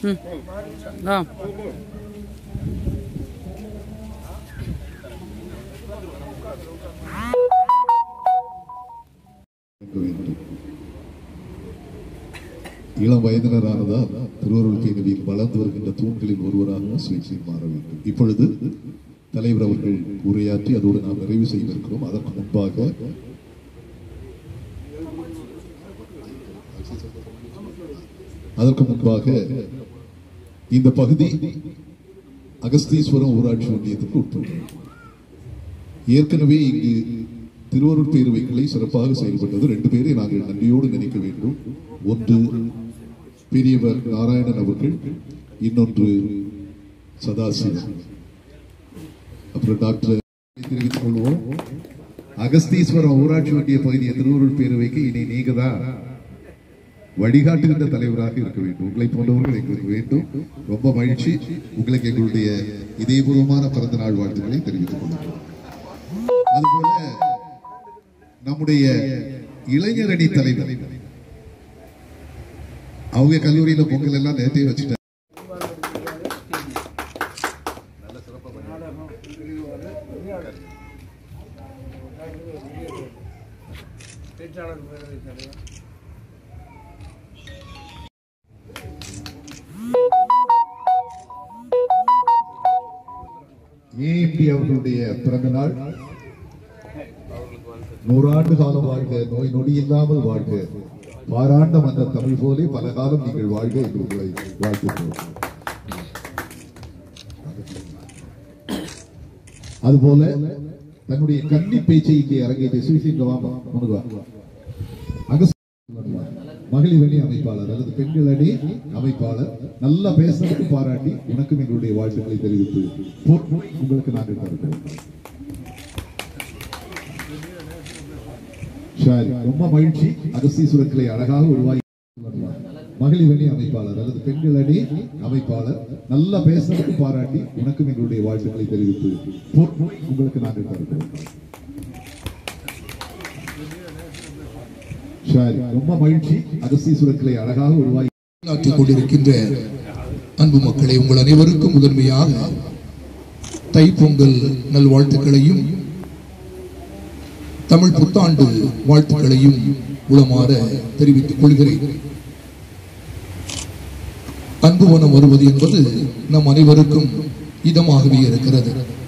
ம் ஆ வேண்டும் இளம் வயதினரானதால் திருவருள் பேரவையில் வளர்ந்து வருகின்ற தூண்களில் ஒருவராக சுயேட்சை மாற வேண்டும் இப்பொழுது தலைவர் அவர்கள் உரையாற்றி அதோடு நாம் நிறைவு செய்ய இருக்கிறோம் அதற்கு முன்பாக அதற்கு முன்பாக இந்த பகுதி அகஸ்தீஸ்வரம் ஊராட்சி ஒன்றியத்துக்கு உட்பட்டது ஏற்கனவே இங்கு திருவருட் பேருவை கிளை சிறப்பாக செயல்பட்டது ரெண்டு பேரை நாங்கள் நன்றியோடு நினைக்க வேண்டும் ஒன்று பெரியவர் நாராயணன் அவர்கள் இன்னொன்று சதாசிவம் அப்புறம் டாக்டர் தெரிவித்துக் கொள்வோம் அகஸ்தீஸ்வரம் ஊராட்சி ஒன்றிய பகுதிய திருவருள் பேருவைக்கு இனி நீங்க தான் வழிகாட்டுகின்ற தலைவராக இருக்க வேண்டும் உங்களை போன்றவர்கள் எங்களுக்கு வேண்டும் ரொம்ப மகிழ்ச்சி உங்களுக்கு எங்களுடைய இதயபூர்வமான பிறந்த நாள் வாழ்த்துக்களை தெரிவித்துக் கொள்கிறோம் அதுபோல நம்முடைய இளைஞரணி தலைவர் அவங்க கல்லூரியில பொங்கல் எல்லாம் நேரத்தையே வச்சுட்டாங்க ஏஎம்பி அவர்களுடைய பிறந்த நாள் நூறாண்டு காலம் வாழ்க நோய் நொடி இல்லாமல் வாழ்க பாராண்டம் அந்த தமிழ் போலே பல காலம் நீங்கள் வாழ்க என்று உங்களை வாழ்த்துகிறோம் அதுபோல தன்னுடைய கன்னி பேச்சை இங்கே அரங்கேற்ற சுவிசிங்கவாமா முனுகா அகஸ்ட் மகளிர் அணி அமைப்பாளர் அல்லது பெண்கள் அணி அமைப்பாளர் நல்லா பேசுறதுக்கு பாராட்டி உனக்கும் எங்களுடைய வாழ்த்துக்களை தெரிவித்து போற்றி உங்களுக்கு நாங்கள் தருகிறோம் சரி ரொம்ப மகிழ்ச்சி அகஸ்தீஸ்வரத்திலே அழகாக உருவாகி மகளிர் அணி அமைப்பாளர் அல்லது பெண்கள் அணி அமைப்பாளர் நல்லா பேசுறதுக்கு பாராட்டி உனக்கும் எங்களுடைய வாழ்த்துக்களை தெரிவித்து போற்றி உங்களுக்கு நாங்கள் தருகிறோம் சரி ரொம்ப மகிழ்ச்சி அகஸ்தீஸ்வரத்திலே அழகாக உருவாகி ஆற்றிக் கொண்டிருக்கின்ற அன்பு மக்களை உங்கள் அனைவருக்கும் முதன்மையாக தைப்பொங்கல் நல்வாழ்த்துக்களையும் தமிழ் புத்தாண்டு வாழ்த்துக்களையும் உளமாற தெரிவித்துக் கொள்கிறேன் அன்பு வனம் வருவது என்பது நம் அனைவருக்கும் இதமாகவே இருக்கிறது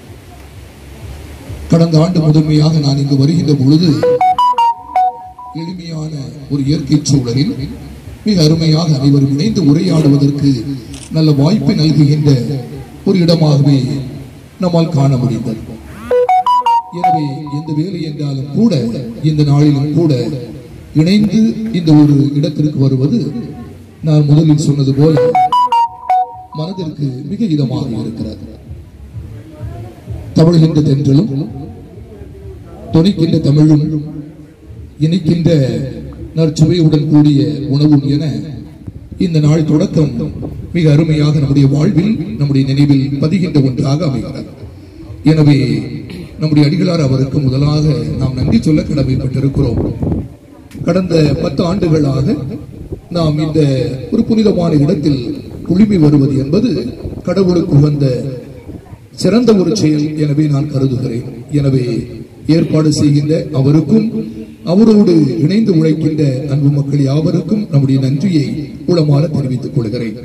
கடந்த ஆண்டு முதன்மையாக நான் இங்கு வருகின்ற பொழுது எளிமையான ஒரு இயற்கை சூழலில் மிக அருமையாக அனைவரும் இணைந்து உரையாடுவதற்கு நல்ல வாய்ப்பை நல்குகின்ற ஒரு இடமாகவே நம்மால் காண முடிந்தது எனவே எந்த வேலை என்றாலும் கூட இந்த நாளிலும் கூட இணைந்து இந்த ஒரு இடத்திற்கு வருவது நான் முதலில் சொன்னது போல மனதிற்கு மிக இதமாக இருக்கிறது தமிழ்கின்ற தென்றலும் தொனிக்கின்ற தமிழும் இணைக்கின்ற நற்சுவையுடன் கூடிய உணவும் என இந்த நாள் தொடக்கம் மிக அருமையாக நம்முடைய வாழ்வில் நம்முடைய நினைவில் பதிகின்ற ஒன்றாக அமைகிறது எனவே நம்முடைய அடிகளார் அவருக்கு முதலாக நாம் நன்றி சொல்ல கடமைப்பட்டிருக்கிறோம் கடந்த பத்து ஆண்டுகளாக நாம் இந்த ஒரு புனிதமான இடத்தில் குழுமி வருவது என்பது கடவுளுக்கு உகந்த சிறந்த ஒரு செயல் எனவே நான் கருதுகிறேன் எனவே ஏற்பாடு செய்கின்ற அவருக்கும் அவரோடு இணைந்து உழைக்கின்ற அன்பு மக்கள் யாவருக்கும் நம்முடைய நன்றியை உளமாற தெரிவித்துக் கொள்கிறேன்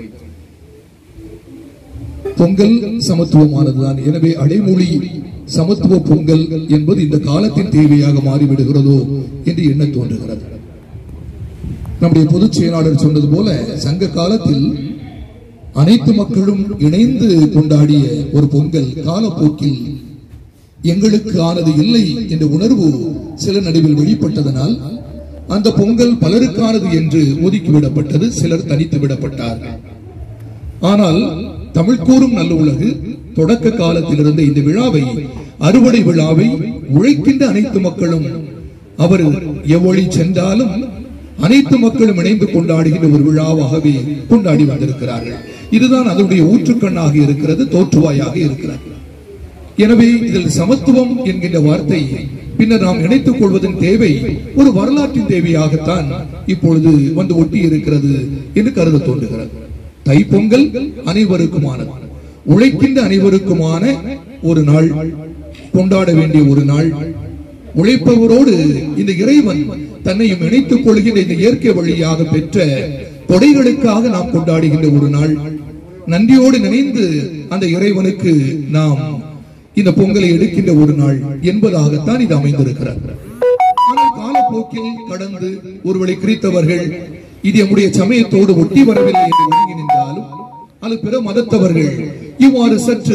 பொங்கல் சமத்துவமானதுதான் எனவே அடைமொழி சமத்துவ பொங்கல் என்பது இந்த காலத்தின் தேவையாக மாறிவிடுகிறதோ என்று எண்ண தோன்றுகிறது நம்முடைய பொதுச் செயலாளர் சொன்னது போல சங்க காலத்தில் அனைத்து மக்களும் இணைந்து கொண்டாடிய ஒரு பொங்கல் காலப்போக்கில் எங்களுக்கு ஆனது இல்லை என்ற உணர்வு சில நடுவில் வெளிப்பட்டதனால் அந்த பொங்கல் பலருக்கானது என்று ஒதுக்கிவிடப்பட்டது சிலர் தனித்து விடப்பட்டார்கள் ஆனால் தமிழ் கூறும் நல்ல உலகு தொடக்க காலத்தில் இருந்த இந்த விழாவை அறுவடை விழாவை உழைக்கின்ற அனைத்து மக்களும் அவர் எவ்வழி சென்றாலும் அனைத்து மக்களும் இணைந்து கொண்டாடுகின்ற ஒரு விழாவாகவே கொண்டாடி வந்திருக்கிறார்கள் இதுதான் அதனுடைய ஊற்றுக்கண்ணாக இருக்கிறது தோற்றுவாயாக இருக்கிறது எனவே இதில் சமத்துவம் என்கின்ற வார்த்தை பின்னர் நாம் இணைத்துக் கொள்வதன் தேவை ஒரு வரலாற்றின் தேவையாகத்தான் இப்பொழுது வந்து ஒட்டி இருக்கிறது என்று கருத தோன்றுகிறது தைப்பொங்கல் அனைவருக்குமானது உழைக்கின்ற அனைவருக்குமான ஒரு நாள் கொண்டாட வேண்டிய ஒரு நாள் உழைப்பவரோடு இந்த இறைவன் தன்னையும் இணைத்துக் கொள்கின்ற இந்த இயற்கை வழியாக பெற்ற கொடைகளுக்காக நாம் கொண்டாடுகின்ற ஒரு நாள் நன்றியோடு நினைந்து அந்த இறைவனுக்கு நாம் இந்த பொங்கலை எடுக்கின்ற ஒரு நாள் என்பதாகத்தான் இது அமைந்திருக்கிறது ஆனால் காலப்போக்கில் கடந்து ஒருவரை கிறித்தவர்கள் இது நம்முடைய சமயத்தோடு ஒட்டி வரவில்லை என்று ஒதுங்கி நின்றாலும் அது பிற மதத்தவர்கள் இவ்வாறு சற்று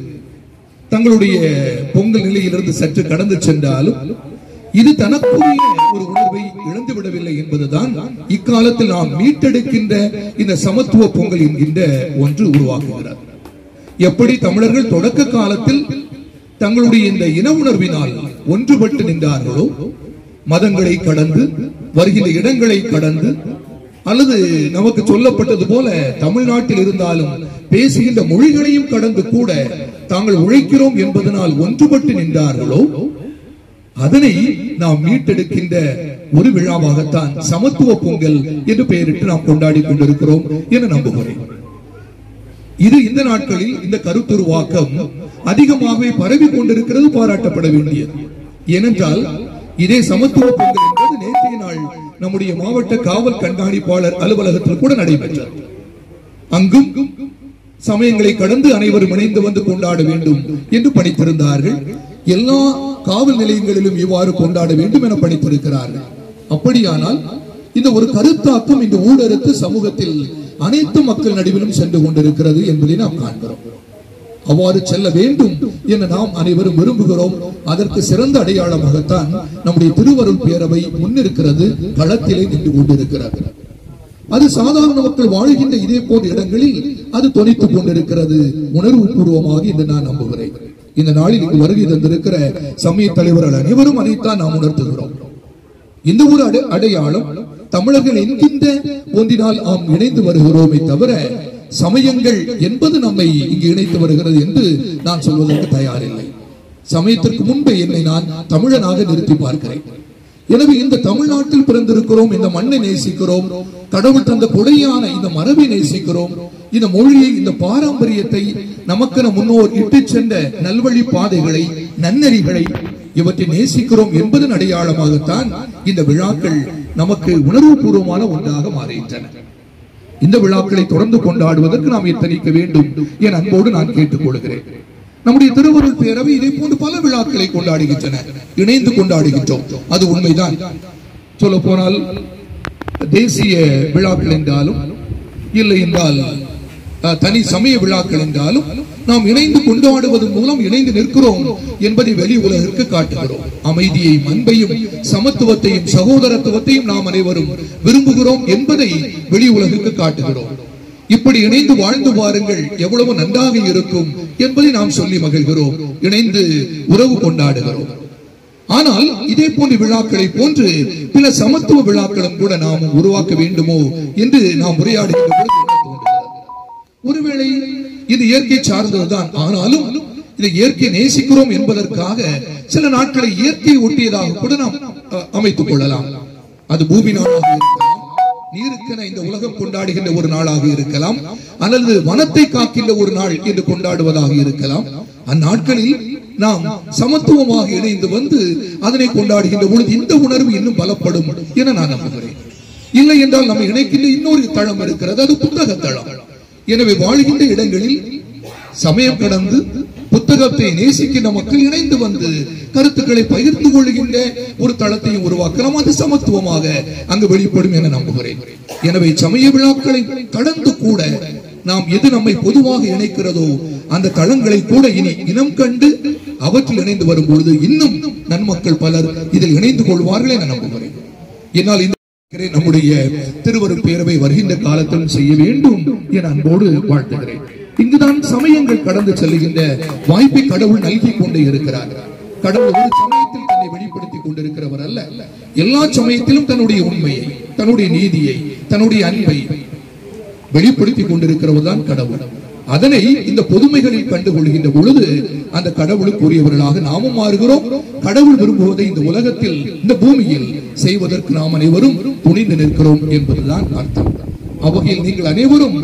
தங்களுடைய பொங்கல் நிலையிலிருந்து சற்று கடந்து சென்றாலும் இது தனக்குரிய ஒரு உணர்வை இழந்து விடவில்லை என்பதுதான் இக்காலத்தில் நாம் மீட்டெடுக்கின்ற இந்த சமத்துவ பொங்கல் என்கின்ற ஒன்று உருவாக்குகிறார் எப்படி தமிழர்கள் தொடக்க காலத்தில் தங்களுடைய இந்த இன உணர்வினால் ஒன்றுபட்டு நின்றார்களோ மதங்களை கடந்து வருகின்ற இடங்களை கடந்து அல்லது நமக்கு சொல்லப்பட்டது போல தமிழ்நாட்டில் இருந்தாலும் பேசுகின்ற மொழிகளையும் கடந்து கூட தாங்கள் உழைக்கிறோம் என்பதனால் ஒன்றுபட்டு நின்றார்களோ அதனை நாம் மீட்டெடுக்கின்ற ஒரு விழாவாகத்தான் சமத்துவ பொங்கல் என்று பெயரிட்டு நாம் கொண்டாடி கொண்டிருக்கிறோம் என நம்புகிறேன் இது இந்த நாட்களில் இந்த கருத்துருவாக்கம் அதிகமாகவே பரவி கொண்டிருக்கிறது பாராட்டப்பட வேண்டியது ஏனென்றால் இதே சமத்துவ பொங்கல் என்பது நேற்றைய நாள் நம்முடைய மாவட்ட காவல் கண்காணிப்பாளர் அலுவலகத்தில் கூட நடைபெற்றது அங்கும் சமயங்களை கடந்து அனைவரும் இணைந்து வந்து கொண்டாட வேண்டும் என்று பணித்திருந்தார்கள் எல்லா காவல் நிலையங்களிலும் இவ்வாறு கொண்டாட வேண்டும் என பணித்திருக்கிறார்கள் அப்படியானால் இந்த ஒரு கருத்தாக்கம் இந்த ஊழலுக்கு சமூகத்தில் அனைத்து மக்கள் நடுவிலும் சென்று கொண்டிருக்கிறது என்பதை நாம் காண்கிறோம் அவ்வாறு செல்ல வேண்டும் என நாம் அனைவரும் விரும்புகிறோம் அதற்கு சிறந்த அடையாளமாகத்தான் நம்முடைய திருவருள் பேரவை முன்னிருக்கிறது களத்திலே நின்று கொண்டிருக்கிறது அது சாதாரண மக்கள் வாழ்கின்ற இதே போன்ற இடங்களில் அது தொனித்துக் கொண்டிருக்கிறது உணர்வு பூர்வமாக என்று நான் நம்புகிறேன் இந்த நாளில் இங்கு வருகை தந்திருக்கிற சமய தலைவர்கள் அனைவரும் அதைத்தான் நாம் உணர்த்துகிறோம் இந்த ஒரு அடை- அடையாளம் தமிழர்கள் என்கின்ற ஒன்றினால் நாம் இணைந்து வருகிறோமே தவிர சமயங்கள் என்பது நம்மை இங்கு இணைத்து வருகிறது என்று நான் சொல்வதற்கு தயாரில்லை சமயத்திற்கு முன்பே என்னை நான் தமிழனாக நிறுத்தி பார்க்கிறேன் எனவே இந்த தமிழ்நாட்டில் பிறந்திருக்கிறோம் இந்த மண்ணை நேசிக்கிறோம் கடவுள் தந்த கொடையான இந்த மரபை நேசிக்கிறோம் இந்த மொழியை இந்த பாரம்பரியத்தை நமக்கென முன்னோர் இட்டுச் சென்ற நல்வழி பாதைகளை நன்னெறிகளை இவற்றை நேசிக்கிறோம் என்பதன் அடையாளமாகத்தான் இந்த விழாக்கள் நமக்கு உணர்வுபூர்வமான ஒன்றாக மாறுகின்றன இந்த விழாக்களை தொடர்ந்து கொண்டாடுவதற்கு நாம் எத்தனிக்க வேண்டும் என் அன்போடு நான் கேட்டுக் கொள்கிறேன் நம்முடைய திருவருள் பேரவை இதை போன்று பல விழாக்களை கொண்டாடுகின்றன இணைந்து கொண்டாடுகின்றோம் அது உண்மைதான் சொல்ல போனால் தேசிய விழாக்கள் என்றாலும் இல்லை என்றால் அஹ், தனி சமய விழாக்கள் என்றாலும் நாம் இணைந்து கொண்டாடுவதன் மூலம் இணைந்து நிற்கிறோம் என்பதை வெளி உலகிற்கு காட்டுகிறோம் அமைதியையும் அன்பையும் சமத்துவத்தையும் சகோதரத்துவத்தையும் நாம் அனைவரும் விரும்புகிறோம் என்பதை வெளி உலகிற்கு காட்டுகிறோம் இப்படி இணைந்து வாழ்ந்து பாருங்கள் எவ்வளவு நன்றாக இருக்கும் என்பதை நாம் சொல்லி மகிழ்கிறோம் இணைந்து உறவு கொண்டாடுகிறோம் ஆனால் இதே போன்ற விழாக்களை போன்று பிற சமத்துவ விழாக்களும் கூட நாம் உருவாக்க வேண்டுமோ என்று நாம் உரையாடுகின்ற பொழுது என்ன தோன்றுகிறது? ஒருவேளை இது இயற்கை சார்ந்ததுதான் ஆனாலும் இதை இயற்கை நேசிக்கிறோம் என்பதற்காக சில நாட்களை இயற்கை ஒட்டியதாக கூட நாம் அஹ், அமைத்துக் கொள்ளலாம் அது பூமி நாளாக இருக்கலாம் நீருக்கென இந்த உலகம் கொண்டாடுகின்ற ஒரு நாளாக இருக்கலாம் அல்லது வனத்தை காக்கின்ற ஒரு நாள் என்று கொண்டாடுவதாக இருக்கலாம் அந்நாட்களில் நாம் சமத்துவமாக இணைந்து வந்து அதனை கொண்டாடுகின்ற பொழுது இந்த உணர்வு இன்னும் பலப்படும் என நான் நம்புகிறேன் இல்லை என்றால் நம்ம இணைக்கின்ற இன்னொரு தளம் இருக்கிறது அது புத்தக தளம் எனவே வாழ்கின்ற இடங்களில் சமயம் கடந்து புத்தகத்தை நேசிக்கின்ற மக்கள் இணைந்து வந்து கருத்துக்களை பகிர்ந்து கொள்கின்ற ஒரு தளத்தையும் உருவாக்கலாம் அது சமத்துவமாக அங்கு வெளிப்படும் என நம்புகிறேன் எனவே சமய விழாக்களை கடந்து கூட நாம் எது நம்மை பொதுவாக இணைக்கிறதோ அந்த தளங்களை கூட இனி இனம் கண்டு அவற்றில் இணைந்து வரும் பொழுது இன்னும் நன்மக்கள் பலர் இதில் இணைந்து கொள்வார்கள் என நம்புகிறேன் என்னால் இந்த இருக்கிறேன். நம்முடைய திருவருட் பேரவை வருகின்ற காலத்திலும் செய்ய வேண்டும் என அன்போடு வாழ்த்துகிறேன் இங்குதான் சமயங்கள் கடந்து செல்லுகின்ற வாய்ப்பை கடவுள் நல்கி கொண்டே இருக்கிறார் கடவுள் ஒரு சமயத்தில் தன்னை வெளிப்படுத்திக் கொண்டிருக்கிறவர் அல்ல எல்லா சமயத்திலும் தன்னுடைய உண்மையை தன்னுடைய நீதியை தன்னுடைய அன்பை வெளிப்படுத்திக் கொண்டிருக்கிறவர் தான் கடவுள் அதனை இந்த பொதுமைகளில் கண்டுகொள்கின்ற பொழுது அந்த கடவுளுக்கு உரியவர்களாக நாமும் மாறுகிறோம் கடவுள் விரும்புவதை இந்த உலகத்தில் இந்த பூமியில் செய்வதற்கு நாம் அனைவரும் துணிந்து நிற்கிறோம் என்பதுதான் அர்த்தம் அவ்வகையில் நீங்கள் அனைவரும்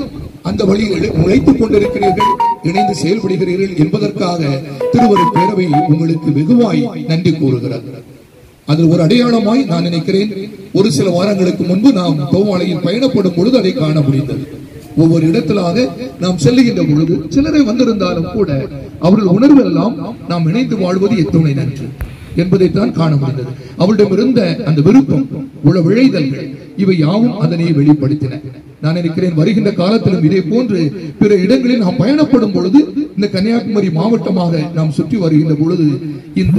அந்த வழியில் உழைத்துக் கொண்டிருக்கிறீர்கள் இணைந்து செயல்படுகிறீர்கள் என்பதற்காக திருவருட் பேரவை உங்களுக்கு வெகுவாய் நன்றி கூறுகிறது அது ஒரு அடையாளமாய் நான் நினைக்கிறேன் ஒரு சில வாரங்களுக்கு முன்பு நாம் தோவாளையில் பயணப்படும் பொழுது அதை காண முடிந்தது ஒவ்வொரு இடத்திலாக நாம் செல்லுகின்ற பொழுது சிலரை வந்திருந்தாலும் கூட அவர்கள் உணர்வு எல்லாம் நாம் இணைந்து வாழ்வது எத்துணை நன்று என்பதைத்தான் காண முடிந்தது அவரிடம் இருந்த அந்த விருப்பம் உள்ள விழைதல்கள் இவை யாவும் அதனை வெளிப்படுத்தின நான் நினைக்கிறேன் வருகின்ற காலத்திலும் இதே போன்று பிற இடங்களில் நாம் பயணப்படும் பொழுது இந்த கன்னியாகுமரி மாவட்டமாக நாம் சுற்றி வருகின்ற பொழுது இந்த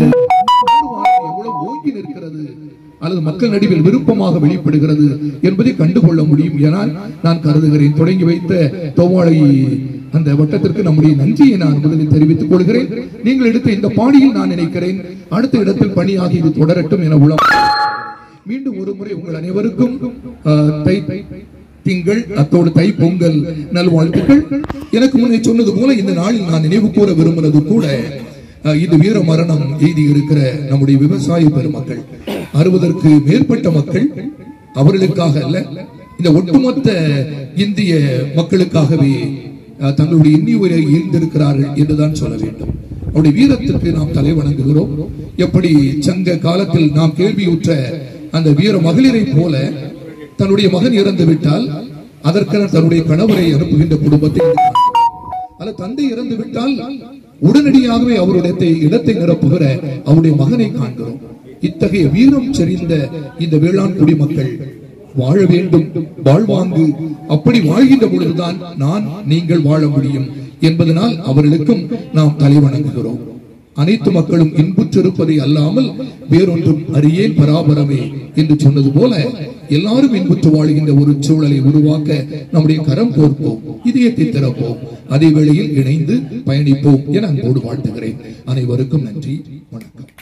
எவ்வளவு ஓங்கி நிற்கிறது அல்லது மக்கள் நடுவில் விருப்பமாக வெளிப்படுகிறது என்பதை கண்டுகொள்ள முடியும் என நான் கருதுகிறேன் தொடங்கி வைத்த தோவாளை அந்த வட்டத்திற்கு நம்முடைய நன்றியை நான் முதலில் தெரிவித்துக் கொள்கிறேன் நீங்கள் எடுத்த இந்த பாணியில் நான் நினைக்கிறேன் அடுத்த இடத்தில் பணியாகி இது தொடரட்டும் என உளம் மீண்டும் ஒரு முறை உங்கள் அனைவருக்கும் அஹ், தை திங்கள் அத்தோடு தை பொங்கல் நல்வாழ்த்துக்கள் எனக்கு முன்னே சொன்னது போல இந்த நாளில் நான் நினைவு கூற விரும்பினது கூட அஹ், இது வீர மரணம் எய்தி இருக்கிற நம்முடைய விவசாய பெருமக்கள் அறுபதற்கு மேற்பட்ட மக்கள் அவர்களுக்காக அல்ல இந்த ஒட்டுமொத்த இந்திய மக்களுக்காகவே அஹ், தங்களுடைய இன்னியுரை ஈர்ந்திருக்கிறார்கள் என்றுதான் சொல்ல வேண்டும் அவருடைய வீரத்திற்கு நாம் தலை வணங்குகிறோம் எப்படி சங்க காலத்தில் நாம் கேள்வியுற்ற அந்த வீர மகளிரை போல தன்னுடைய மகன் இறந்து விட்டால் அதற்கென தன்னுடைய கணவரை அனுப்புகின்ற குடும்பத்தை இங்கு காண்கிறோம். அல்ல தந்தை இறந்து விட்டால் உடனடியாகவே அவருடைய இடத்தை நிரப்புகிற அவருடைய மகனை காண்கிறோம் இத்தகைய வீரம் செறிந்த இந்த வேளாண் குடிமக்கள் வாழ வேண்டும் வாழ்வாங்கு அப்படி வாழ்கின்ற பொழுதுதான் நான் நீங்கள் வாழ முடியும் என்பதனால் அவர்களுக்கும் நாம் தலை வணங்குகிறோம் அனைத்து மக்களும் இன்புற்றிருப்பதை அல்லாமல் வேறொன்றும் அறியேன் பராபரமே என்று சொன்னது போல எல்லாரும் இன்புற்று வாழ்கின்ற ஒரு சூழலை உருவாக்க நம்முடைய கரம் கோர்ப்போம் இதயத்தை திறப்போம் அதே வேளையில் இணைந்து பயணிப்போம் என அன்போடு வாழ்த்துகிறேன் அனைவருக்கும் நன்றி வணக்கம்